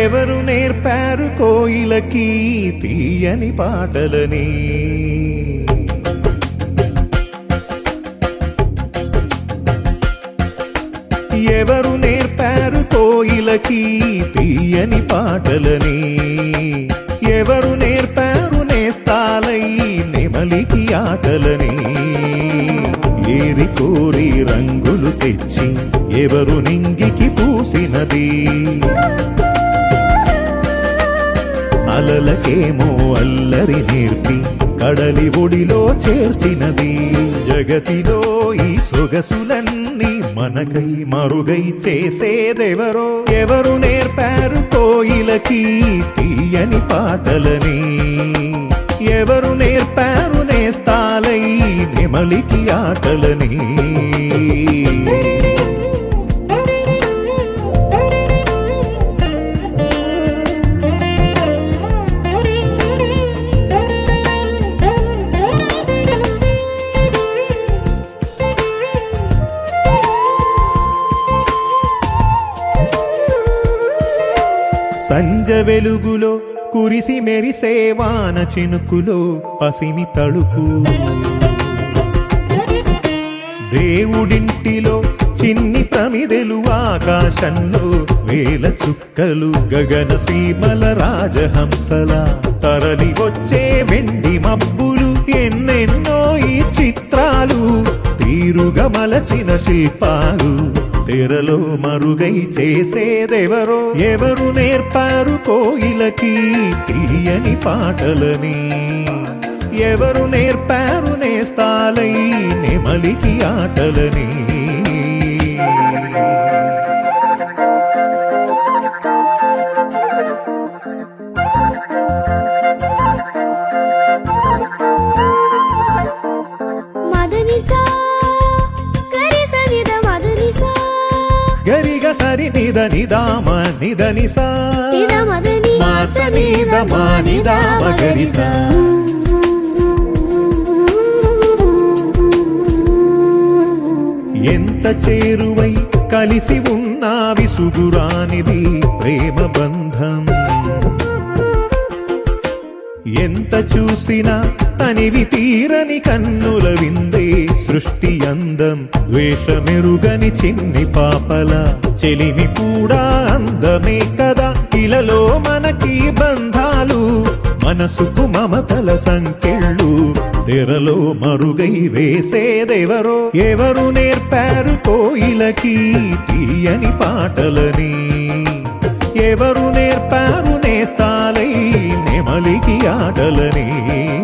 ఎవరు నేర్పారు కోయిలకి తీయని పాటలని ఎవరు నేర్పారు కోయిలకి తీయని పాటలని ఎవరు నేర్పారు నేస్తాలై నెమలికి ఆటలని ఏరి కోరి రంగులు తెచ్చి ఎవరు నింగికి పూసినది అలలకేమో అల్లరి నేర్పి కడలి ఒడిలో చేర్చినది జగతిలో ఈ సొగసులన్నీ మనకై మరుగై చేసేదెవరో ఎవరు నేర్పారు కోయిలకి తీయని పాటలని ఎవరు నేర్పారు నేస్తాలై నెమలికి ఆటలని సంజ వెలుగులో కురిసి మెరిసే వాన చినుకులో పసిమి తడుపు దేవుడింటిలో చిన్ని ప్రమిదెలు ఆకాశంలో వేల చుక్కలు గగన సీమల రాజహంసల తరలి వచ్చే వెండి మబ్బులు ఎన్నెన్నో ఈ చిత్రాలు తీరుగా మలచిన శిల్పాలు తెరలో మరుగై చేసేదెవరో ఎవరు నేర్పారు కోయిలకి తీయని పాటలని ఎవరు నేర్పారు నేస్తాలై నెమలికి ఆటలని మదనిసా కరిస నిద మదనిసా గరిగ సరి నిద నిదామ నిద నిసా నిద మదని మాస నిద మా నిదామ గరిసా ఎంత చేరువై కలిసి ఉన్నా విసుగురానిది ప్రేమ బంధం ఎంత చూసినా తనివి తీరని కన్నుల విందే సృష్టి అందం ద్వేషమెరుగని చిన్ని పాపల చెలిమి కూడా అందమే కదా ఇలలో మనకి బంధాలు మనసుకు మమతల సంకెళ్ళు తెరలో మరుగై వేసేదెవరో ఎవరు నేర్పారు కోయిలకి తీయని పాటలని ఎవరు నేర్పారు నేస్తాలై నెమలికి ఆటలని